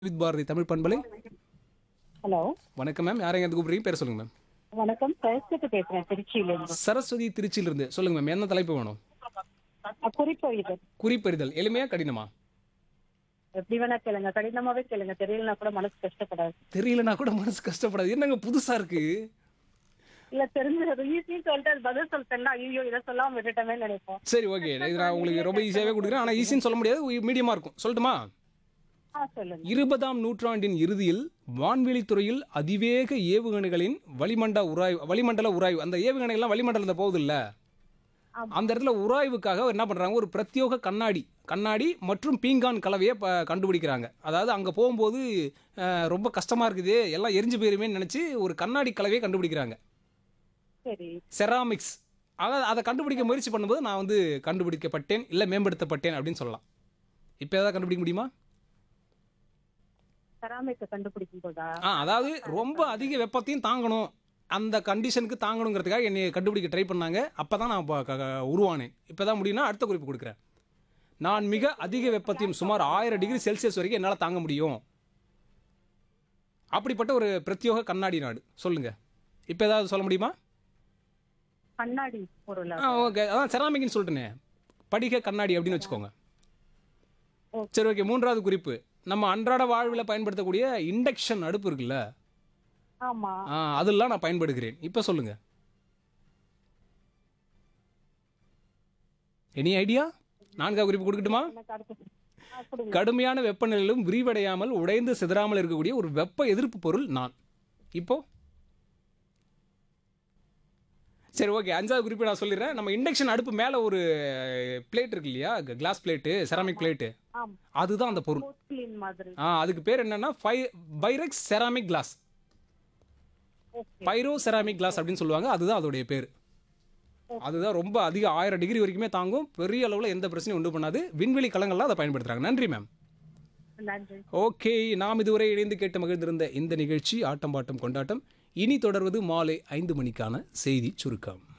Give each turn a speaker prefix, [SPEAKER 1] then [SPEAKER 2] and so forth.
[SPEAKER 1] With Bharathi Tamil பண்பலை
[SPEAKER 2] hello
[SPEAKER 1] வணக்கம் ma'am யாரையும் எந்த கூப்பிடுறீங்க பேர் சொல்லுங்க மேம்
[SPEAKER 2] வணக்கம் சரஸ்வதி பேசுறேன் திருச்சியில இருந்து
[SPEAKER 1] சரஸ்வதி திருச்சியிலிருந்து சொல்லுங்க மேம் என்ன தலைப்பு வேணும்
[SPEAKER 2] அஹ் குறிப்பு இது
[SPEAKER 1] குறிப்பறிதல் எளிமையா கடினமா
[SPEAKER 2] எப்படி வேணா கேளுங்க கடினமாவே கேளுங்க தெரியலனா கூட மனசு கஷ்டப்படாது
[SPEAKER 1] தெரியலனா கூட மனசு கஷ்டப்படாது என்னங்க புதுசா இருக்கு
[SPEAKER 2] இல்ல தெரிஞ்சது ஈஸின்னு சொல்லிட்டு அது பதில் சொல்லிட்டேன்னா ஐயோ இதை சொல்லாம விட்டுட்டமே நினைப்போம்
[SPEAKER 1] சரி ஓகே இது நான் உங்களுக்கு ரொம்ப ஈஸியாவே கொடுக்குறேன் ஆனா ஈஸின்னு சொல்ல முடியாது மீடியமா இருக்கும் சொல்லட்டுமா
[SPEAKER 2] ஆ சொல்லுங்க
[SPEAKER 1] இருபதாம் நூற்றாண்டின் இறுதியில் வான்வெளி துறையில் அதிவேக ஏவுகணைகளின் வளிமண்ட உராய்வு வளிமண்டல உராய்வு அந்த ஏவுகணைகள்லாம் வளிமண்டலத்தில் போகுது இல்ல
[SPEAKER 2] ஆமா.
[SPEAKER 1] அந்த இடத்துல உராய்வுக்காக என்ன பண்றாங்க ஒரு பிரத்யோக கண்ணாடி கண்ணாடி மற்றும் பீங்கான் கலவையை ப- கண்டுபிடிக்கிறாங்க அதாவது அங்க போகும்போது அஹ், ரொம்ப கஷ்டமா இருக்குது எல்லாம் எரிஞ்சு போயிருமேன்னு நினைச்சு ஒரு கண்ணாடி கலவையை கண்டுபிடிக்கிறாங்க
[SPEAKER 2] சரி
[SPEAKER 1] செராமிக்ஸ் அதாவது அதை கண்டுபிடிக்க முயற்சி பண்ணும்போது நான் வந்து கண்டுபிடிக்கப்பட்டேன் இல்லை மேம்படுத்தப்பட்டேன் அப்படின்னு சொல்லலாம் இப்போ ஏதாவது கண்டுபிடிக்க முடியுமா
[SPEAKER 2] செராமிக்க கண்டுபிடிக்கும் போதா
[SPEAKER 1] ஆ அதாவது ரொம்ப அதிக வெப்பத்தையும் தாங்கணும் அந்த கண்டிஷனுக்கு தாங்கணுங்கிறதுக்காக என்னை கண்டுபிடிக்க ட்ரை பண்ணாங்க அப்போ தான் நான் ப- க- க- உருவானேன் இப்போ தான் முடியும்னா அடுத்த குறிப்பு கொடுக்குறேன் நான் மிக அதிக வெப்பத்தையும் சுமார் ஆயிரம் டிகிரி செல்சியஸ் வரைக்கும் என்னால் தாங்க முடியும் அப்படிப்பட்ட ஒரு பிரத்யோக கண்ணாடி நாடு சொல்லுங்க இப்போ ஏதாவது சொல்ல முடியுமா
[SPEAKER 2] கண்ணாடி பொருளா
[SPEAKER 1] ஆ ஓகே அதான் செராமிக்னு சொல்லிட்டேனே படிக கண்ணாடி அப்படின்னு வச்சுக்கோங்க
[SPEAKER 2] ஓகே.
[SPEAKER 1] சரி ஓகே மூன்றாவது குறிப்பு நம்ம அன்றாட வாழ்வில் பயன்படுத்தக்கூடிய இண்டக்ஷன் அடுப்பு இருக்குல்ல
[SPEAKER 2] ஆமா
[SPEAKER 1] ஆ அதெல்லாம் நான் பயன்படுகிறேன் இப்போ சொல்லுங்க எனி ஐடியா நான்காவது குறிப்பு கொடுக்கட்டுமா
[SPEAKER 2] எனக்கு அடுத்து ஆ, கொடுங்க
[SPEAKER 1] கடுமையான வெப்பநிலையிலும் விரிவடையாமல் உடைந்து சிதறாமல் இருக்கக்கூடிய ஒரு வெப்ப எதிர்ப்பு பொருள் நான் இப்போ சரி ஓகே அஞ்சாவது குறிப்பு நான் சொல்லிடுறேன் நம்ம இண்டக்ஷன் அடுப்பு மேலே ஒரு பிளேட் இருக்கு இல்லையா கிளாஸ் பிளேட்டு செராமிக் பிளேட்டு
[SPEAKER 2] ஆமா
[SPEAKER 1] அதுதான் அந்த பொருள்
[SPEAKER 2] கிளீன் மாதிரி
[SPEAKER 1] ஆ அதுக்கு பேர் என்னன்னா ஃபை Pyrex ceramic glass
[SPEAKER 2] okay
[SPEAKER 1] pyro ceramic glass அப்படின்னு சொல்லுவாங்க அதுதான் அதோடைய பேர் அதுதான் ரொம்ப அதிக ஆயிரம் டிகிரி வரைக்குமே தாங்கும் பெரிய அளவில் எந்த பிரச்சனையும் உண்டு பண்ணாது விண்வெளி கலங்கள்லாம் அதை பயன்படுத்துறாங்க நன்றி மேம்
[SPEAKER 2] நன்றி
[SPEAKER 1] ஓகே நாம் இதுவரை இணைந்து கேட்டு மகிழ்ந்திருந்த இந்த நிகழ்ச்சி ஆட்டம் பாட்டம் கொண்டாட்டம் இனி தொடர்வது மாலை ஐந்து மணிக்கான செய்தி சுருக்கம்